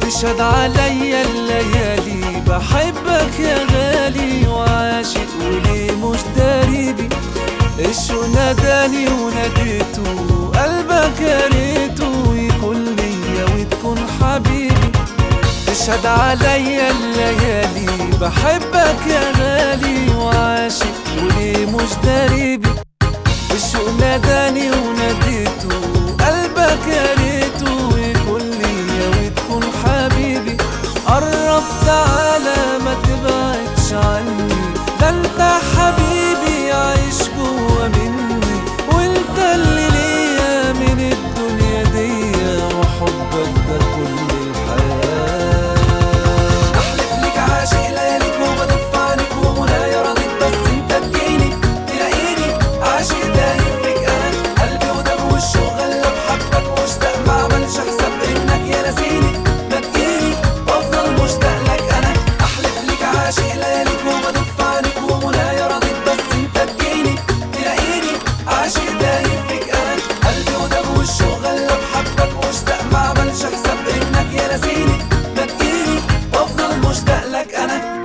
تشهد عليا الليالي بحبك يا غالي وعاشق وليه مش داريبي الشو ناداني وناديته قلبك يا ريته يكون ليا وتكون حبيبي تشهد عليا الليالي بحبك يا غالي وعاشق وليه مش داريبي الشوق ناداني وناديته قلبك يا ريته يكون ليا وتكون حبيبي قرب تعالى ما تبعدش عني ده انت حبيبي عايش جوا مني وانت اللي ليا من الدنيا دي وحبك ده كل الحياة احلف لك عاشق لياليك وبدف عنك ومنايا رضيت بس انت تجيني تلاقيني عاشق دايب فيك انا قلبي ودم والشوق غلب حبك مشتاق ما عملش حساب انك يا ناسيني ما تجيني وافضل مشتاق لك انا احلف لك عاشق لياليك وبدف عنك ومنايا رضيت بس انت تجيني تلاقيني عاشق دايب فيك انا قلبي ودم والشوق غلب حبك مشتاق ما عملش حساب انك يا ناسيني ما تجيني وافضل مشتاق لك انا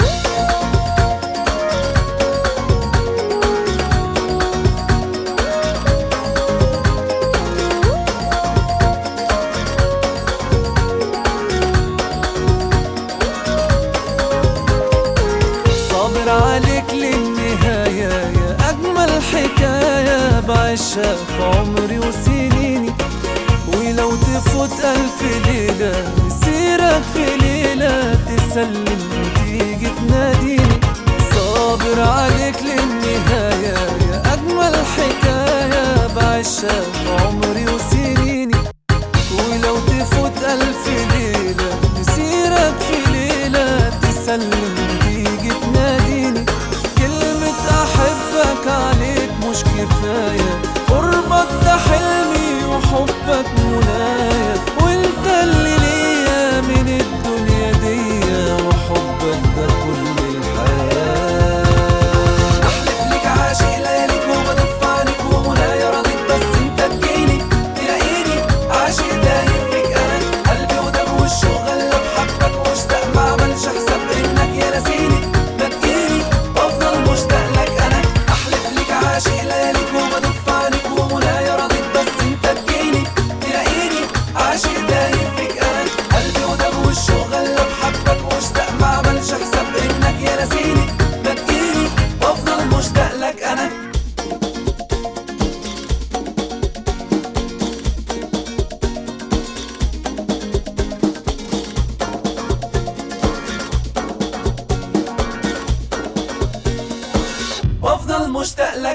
صابر عليك للنهاية يا أجمل حكاية بعيشها في عمري وسنيني ولو تفوت ألف ليلة مسيرك في ليلة تسلم وتيجي تناديني صابر عليك للنهاية يا أجمل حكاية بعيشها في عمري وسنيني ولو تفوت ألف ليلة مسيرك في ليلة تسلم تيجي تناديني كلمة أحبك عليك مش كفاية قربك ده حلمي وحبك منايا وانت اللي ليا من الدنيا دي وحبك ده كل الحياة احلف لك عاشق لياليك وبدف عنك ومنايا رضيت بس انت تجيني تلاقيني عاشق دايب فيك انا قلبي ودم والشوق غلب حبك مشتاق ما عملش حساب انك يا ناسيني ما تجيني وافضل مشتاق لك انا احلف لك عاشق لياليك وبدف عنك ومنايا رضيت بس انت تجيني تلاقيني عاشق دايب فيك انا قلبي ودم والشوق غلب حبك مشتاق ما عملش حساب انك يا ناسيني ما تجيني وافضل مشتاق لك انا وافضل مشتاق لك